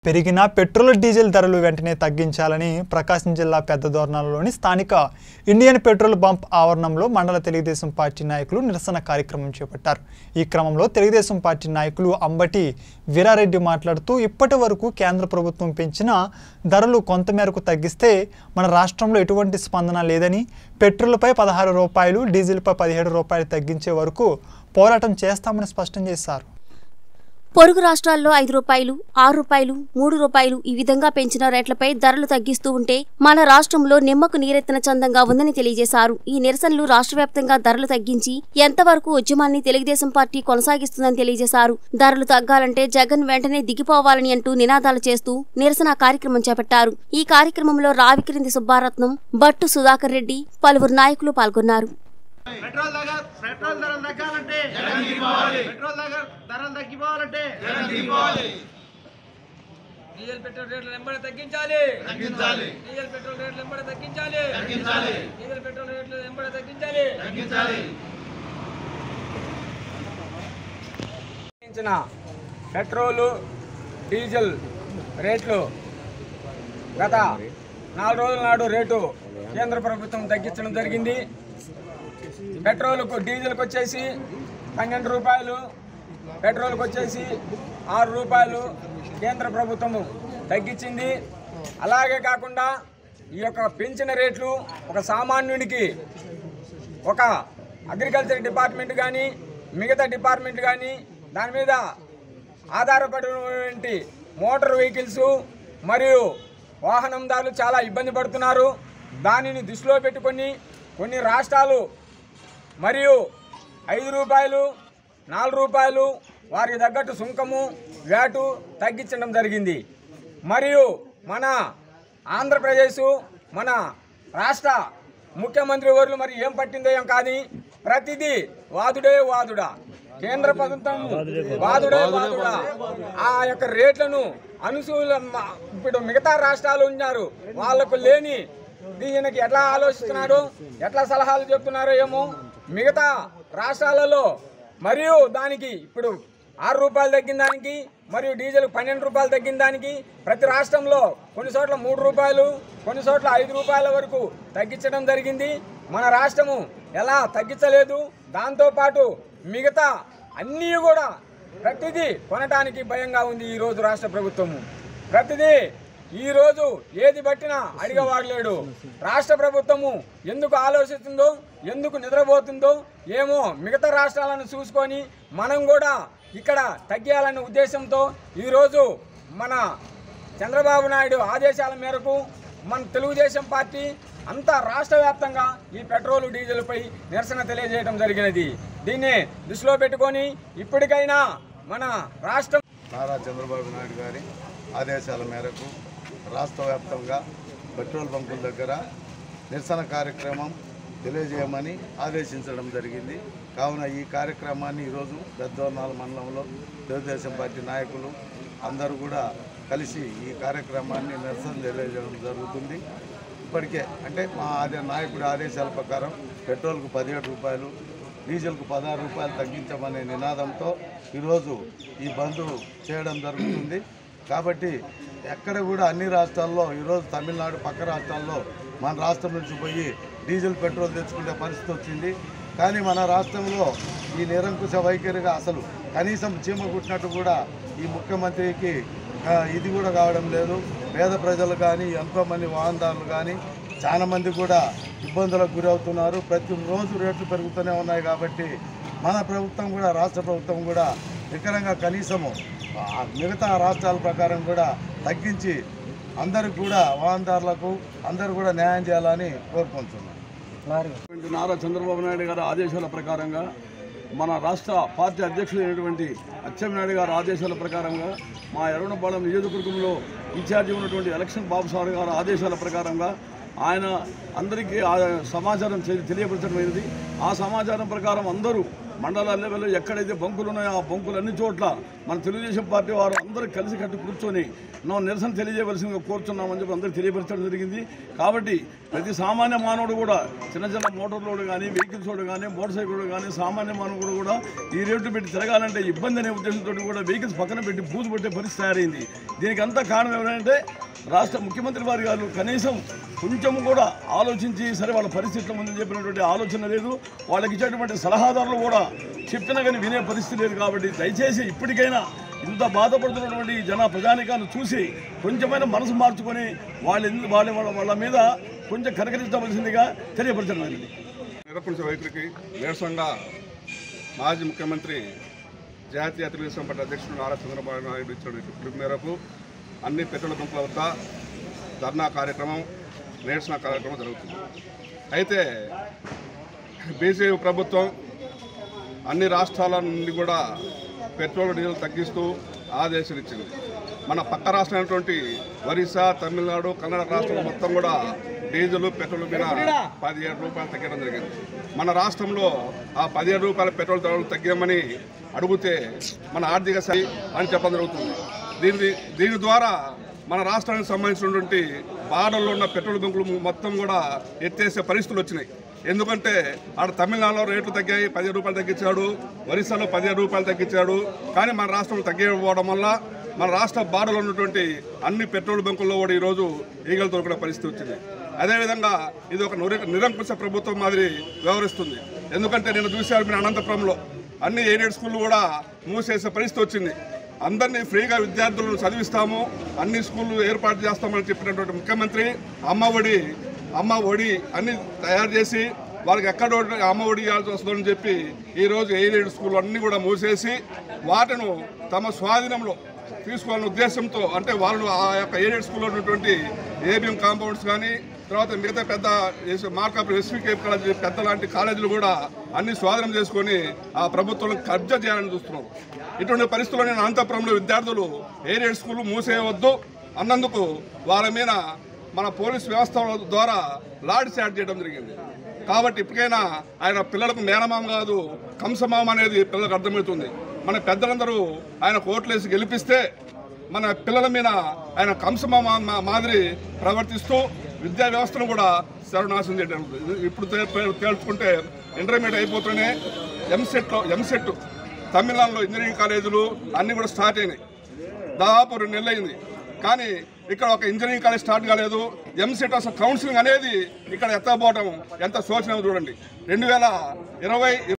పెరిగిన petrol diesel ధరలు వెంటనే తగ్గించాలని ప్రకాశం జిల్లా పెద్ద దోర్నాలలోని స్థానిక ఇండియన్ పెట్రోల్ బంప్ ఆవరణంలో మండల తెలుగుదేశం పార్టీ నాయకులు నిరసన కార్యక్రమం చేపట్టారు ఈ క్రమంలో తెలుగుదేశం పార్టీ నాయకులు అంబటి వీరారెడ్డి మాట్లాడుతూ ఇప్పటి వరకు కేంద్ర ప్రభుత్వం పెంచిన ధరలు కొంతమేరకు తగ్గిస్తే మన రాష్ట్రంలో ఎటువంటి స్పందన లేదని పెట్రోల్పై పదహారు రూపాయలు డీజిల్పై పదిహేడు రూపాయలు తగ్గించే వరకు పోరాటం చేస్తామని స్పష్టం చేశారు పొరుగు రాష్ట్రాల్లో ఐదు రూపాయలు ఆరు రూపాయలు మూడు రూపాయలు ఈ విధంగా పెంచిన రేట్లపై ధరలు తగ్గిస్తూ ఉంటే మన రాష్ట్రంలో నిమ్మకు నీరెత్తిన చందంగా ఉందని తెలియజేశారు ఈ నిరసనలు రాష్ట్ర వ్యాప్తంగా ధరలు తగ్గించి ఎంతవరకు ఉద్యమాన్ని తెలుగుదేశం పార్టీ కొనసాగిస్తుందని తెలియజేశారు ధరలు తగ్గాలంటే జగన్ వెంటనే దిగిపోవాలని అంటూ నినాదాలు చేస్తూ నిరసన కార్యక్రమం చేపట్టారు ఈ కార్యక్రమంలో రావికిరింది సుబ్బారత్నం బట్టు సుధాకర్ రెడ్డి పలువురు నాయకులు పాల్గొన్నారు పెట్రోల్ దగ్గర పెట్రోల్ ధరలు తగ్గాలంటే పెట్రోల్ దగ్గర ధరలు తగ్గిపోవాలంటే డీజిల్ పెట్రోల్ రేట్లు వెంబడి తగ్గించాలి తగ్గించాలి డీజిల్ పెట్రోల్ రేట్లు వెంబడి తగ్గించాలి తగ్గించాలి డీజిల్ పెట్రోల్ రేట్లు వెంబడి తగ్గించాలి తగ్గించాలి తగ్గించిన పెట్రోలు డీజిల్ రేట్లు గత నాలుగు రోజుల నాడు రేటు కేంద్ర ప్రభుత్వం తగ్గించడం జరిగింది పెట్రోల్కు డీజిల్కి వచ్చేసి పన్నెండు రూపాయలు పెట్రోల్కి వచ్చేసి ఆరు రూపాయలు కేంద్ర ప్రభుత్వము తగ్గించింది అలాగే కాకుండా ఈ యొక్క పెంచిన రేట్లు ఒక సామాన్యునికి ఒక అగ్రికల్చర్ డిపార్ట్మెంట్ కానీ మిగతా డిపార్ట్మెంట్ కానీ దాని మీద ఆధారపడినటువంటి మోటార్ వెహికల్స్ మరియు వాహనందారులు చాలా ఇబ్బంది పడుతున్నారు దానిని దృష్టిలో పెట్టుకొని కొన్ని రాష్ట్రాలు మరియు ఐదు రూపాయలు నాలుగు రూపాయలు వారికి తగ్గట్టు సుంకము వ్యాటు తగ్గించడం జరిగింది మరియు మన ఆంధ్రప్రదేశ్ మన రాష్ట్ర ముఖ్యమంత్రి వర్లు మరి ఏం పట్టిందో ఏం కానీ ప్రతిదీ వాదుడే వాదుడా కేంద్ర ప్రభుత్వం వాదుడే వాదుడా ఆ యొక్క రేట్లను అనుసూల ఇప్పుడు మిగతా రాష్ట్రాలు ఉన్నారు వాళ్లకు లేని దీనికి ఎట్లా ఆలోచిస్తున్నారు ఎట్లా సలహాలు చెప్తున్నారో ఏమో మిగతా రాష్ట్రాలలో మరియు దానికి ఇప్పుడు ఆరు రూపాయలు తగ్గిన దానికి మరియు డీజిల్ పన్నెండు రూపాయలు తగ్గిన దానికి ప్రతి రాష్ట్రంలో కొన్ని చోట్ల మూడు రూపాయలు కొన్ని చోట్ల ఐదు రూపాయల వరకు తగ్గించడం జరిగింది మన రాష్ట్రము ఎలా తగ్గించలేదు దాంతోపాటు మిగతా అన్నీ కూడా ప్రతిదీ కొనటానికి భయంగా ఉంది ఈరోజు రాష్ట్ర ప్రభుత్వము ప్రతిదీ ఈ రోజు ఏది పట్టినా అడిగేవాడు లేడు రాష్ట్ర ప్రభుత్వము ఎందుకు ఆలోచిస్తుందో ఎందుకు నిద్రపోతుందో ఏమో మిగతా రాష్ట్రాలను చూసుకొని మనం కూడా ఇక్కడ తగ్గియాలనే ఉద్దేశంతో ఈరోజు మన చంద్రబాబు నాయుడు ఆదేశాల మేరకు మన తెలుగుదేశం పార్టీ అంతా రాష్ట్ర వ్యాప్తంగా ఈ పెట్రోల్ డీజిల్పై నిరసన తెలియజేయడం జరిగినది దీన్ని దృష్టిలో పెట్టుకొని ఇప్పటికైనా మన రాష్ట్రం నారా చంద్రబాబు నాయుడు గారి ఆదేశాల మేరకు రాష్ట్ర వ్యాప్తంగా పెట్రోల్ బంకుల దగ్గర నిరసన కార్యక్రమం తెలియజేయమని ఆదేశించడం జరిగింది కావున ఈ కార్యక్రమాన్ని ఈరోజు పెద్దోర్నాల మండలంలో తెలుగుదేశం పార్టీ నాయకులు అందరూ కూడా కలిసి ఈ కార్యక్రమాన్ని నిరసన తెలియజేయడం జరుగుతుంది ఇప్పటికే అంటే మా ఆదే నాయకుడి ఆదేశాల ప్రకారం పెట్రోల్కు పదిహేడు రూపాయలు డీజిల్కు పదహారు రూపాయలు తగ్గించమనే నినాదంతో ఈరోజు ఈ బంద్ చేయడం జరుగుతుంది కాబట్టి ఎక్కడ కూడా అన్ని రాష్ట్రాల్లో ఈరోజు తమిళనాడు పక్క రాష్ట్రాల్లో మన రాష్ట్రం నుంచి పోయి డీజిల్ పెట్రోల్ తెచ్చుకునే పరిస్థితి వచ్చింది కానీ మన రాష్ట్రంలో ఈ నిరంకుశ వైఖరిగా అసలు కనీసం చీమ కుట్టినట్టు కూడా ఈ ముఖ్యమంత్రికి ఆ, ఇది కూడా కావడం లేదు పేద ప్రజలు కానీ ఎంతోమంది వాహనదారులు కానీ చాలా మంది కూడా ఇబ్బందులకు గురవుతున్నారు ప్రతిరోజు రేట్లు పెరుగుతూనే ఉన్నాయి కాబట్టి మన ప్రభుత్వం కూడా రాష్ట్ర ప్రభుత్వం కూడా నికరంగా కనీసము ఆ మిగతా రాష్ట్రాల ప్రకారం కూడా తగ్గించి అందరికి కూడా వాహనదారులకు అందరూ కూడా న్యాయం చేయాలని కోరుకుంటున్నాను అయినటువంటి నారా చంద్రబాబు నాయుడు గారి ఆదేశాల ప్రకారంగా మన రాష్ట్ర పార్టీ అధ్యక్షులైనటువంటి అచ్చెన్నాయుడు గారి ఆదేశాల ప్రకారంగా మా ఎర్రనపాలెం నియోజకవర్గంలో ఇన్ఛార్జి ఉన్నటువంటి ఎలక్షన్ బాబు సార్ గారి ఆదేశాల ప్రకారంగా ఆయన అందరికీ ఆ సమాచారం తెలి- తెలియపరచడం అయింది ఆ సమాచారం ప్రకారం అందరూ మండల లెవెల్లో ఎక్కడైతే బంకులు ఉన్నాయో ఆ బంకులు అన్ని చోట్ల మన తెలుగుదేశం పార్టీ వారు అందరూ కలిసి కట్టి కూర్చొని మనం నిరసన తెలియజేయవలసిందిగా కోరుతున్నామని చెప్పి అందరూ తెలియపరచడం జరిగింది కాబట్టి ప్రతి సామాన్య మానవుడు కూడా చిన్న చిన్న మోటార్లోడు కానీ వెహికల్స్ వాడు కానీ మోటార్ సైకిల్ కానీ సామాన్య మానవుడు కూడా ఈ రేట్లు పెట్టి తిరగాలంటే ఇబ్బంది అనే ఉద్దేశంతో కూడా వెహికల్స్ పక్కన పెట్టి బూజు పెట్టే పరిస్థితి తయారైంది దీనికి అంతా కారణం ఎవరంటే రాష్ట్ర ముఖ్యమంత్రి వారి గారు కనీసం కొంచెం కూడా ఆలోచించి సరే వాళ్ళ పరిస్థితుల ముందు చెప్పినటువంటి ఆలోచన లేదు వాళ్ళకి ఇచ్చేటువంటి సలహాదారులు కూడా చెప్పినా కానీ వినే పరిస్థితి లేదు కాబట్టి దయచేసి ఇప్పటికైనా ఇంత బాధపడుతున్నటువంటి ఈ జన ప్రజానికాన్ని చూసి కొంచెమైనా మనసు మార్చుకొని వాళ్ళ ఎందు- వాళ్ళ వాళ్ళ వాళ్ళ మీద కొంచెం కనకరించవలసిందిగా తెలియపరచడం జరిగింది నిరపుణ్య వైఖరికి నిరసనగా మాజీ ముఖ్యమంత్రి జాతీయ తెలుగుదేశం పార్టీ అధ్యక్షుడు నారా చంద్రబాబు నాయుడు ఇచ్చిన పిలుపు మేరకు అన్ని పెట్రోల్ బంకుల వద్ద ధర్నా కార్యక్రమం నిరసన కార్యక్రమం జరుగుతుంది అయితే బీజేపీ ప్రభుత్వం అన్ని రాష్ట్రాల నుండి కూడా పెట్రోల్ డీజిల్ తగ్గిస్తూ ఆదేశాలు ఇచ్చింది మన పక్క రాష్ట్రమైనటువంటి ఒరిస్సా తమిళనాడు కన్నడ రాష్ట్రం మొత్తం కూడా డీజిల్ పెట్రోల్ మీద పదిహేడు రూపాయలు తగ్గడం జరిగింది మన రాష్ట్రంలో ఆ పదిహేడు రూపాయల పెట్రోల్ ధరలు తగ్గామని అడిగితే మన ఆర్థిక స్థాయి అని చెప్పడం జరుగుతుంది దీని దీని ద్వారా మన రాష్ట్రానికి సంబంధించినటువంటి బార్డర్లో ఉన్న పెట్రోల్ బంకులు మొత్తం కూడా ఎత్తేసే పరిస్థితులు వచ్చినాయి ఎందుకంటే ఆడ తమిళనాడులో రేట్లు తగ్గాయి పదిహేను రూపాయలు తగ్గించాడు ఒరిస్సాలో పదిహేను రూపాయలు తగ్గించాడు కానీ మన రాష్ట్రంలో తగ్గిపోవడం వల్ల మన రాష్ట్ర బార్డర్లో ఉన్నటువంటి అన్ని పెట్రోల్ బంకుల్లో కూడా ఈరోజు ఈగలు దొరికిన పరిస్థితి వచ్చింది అదేవిధంగా ఇది ఒక నిర- నిరంకుశ ప్రభుత్వం మాదిరి వ్యవహరిస్తుంది ఎందుకంటే నేను చూశాను మీరు అనంతపురంలో అన్ని ఎయిడెడ్ స్కూళ్ళు కూడా మూసేసే పరిస్థితి వచ్చింది అందరినీ ఫ్రీగా విద్యార్థులను చదివిస్తాము అన్ని స్కూళ్ళు ఏర్పాటు చేస్తామని చెప్పినటువంటి ముఖ్యమంత్రి అమ్మ ఒడి అమ్మ ఒడి అన్ని తయారు చేసి వాళ్ళకి ఎక్కడ అమ్మ ఒడి ఇవ్వాల్సి వస్తుందని చెప్పి ఈరోజు ఎయిడెడ్ స్కూల్ అన్నీ కూడా మూసేసి వాటిను తమ స్వాధీనంలో తీసుకోవాలనే ఉద్దేశంతో అంటే వాళ్ళు ఆ యొక్క ఎయిడెడ్ స్కూల్లో ఉన్నటువంటి ఏబిఎం కాంపౌండ్స్ కానీ తర్వాత మిగతా పెద్ద ఎస్- మార్కప్ ఎస్వికేప్ కాలేజ్ పెద్ద లాంటి కాలేజీలు కూడా అన్ని స్వాధీనం చేసుకొని ఆ ప్రభుత్వం కబ్జా చేయాలని చూస్తున్నారు ఇటువంటి పరిస్థితుల్లో నేను అనంతపురంలో విద్యార్థులు ఎయిడెడ్ స్కూల్ మూసేయవద్దు అన్నందుకు వాళ్ళ మీద మన పోలీస్ వ్యవస్థ ద్వారా లాడ్ చాట్ చేయడం జరిగింది కాబట్టి ఇప్పటికైనా ఆయన పిల్లలకు మేనమామ కాదు కంసమామ అనేది పిల్లలకు అర్థమవుతుంది మన పెద్దలందరూ ఆయన కోట్లేసి గెలిపిస్తే మన పిల్లల మీద ఆయన కంసమామ మా- మాదిరి ప్రవర్తిస్తూ విద్యా వ్యవస్థను కూడా సర్వనాశనం చేయడం జరుగుతుంది. ఇప్పుడు తే- తేల్చుకుంటే ఇంటర్మీడియట్ అయిపోతూనే ఎంసెట్లో ఎంసెట్ తమిళనాడులో ఇంజనీరింగ్ కాలేజీలు అన్నీ కూడా స్టార్ట్ అయినాయి దాదాపు రెండు నెలలు అయింది కానీ ఇక్కడ ఒక ఇంజనీరింగ్ కాలేజ్ స్టార్ట్ కాలేదు ఎంసెట్ అసలు కౌన్సిలింగ్ అనేది ఇక్కడ ఎత్తకపోవడం ఎంత శోచనీయం చూడండి రెండు వేల ఇరవై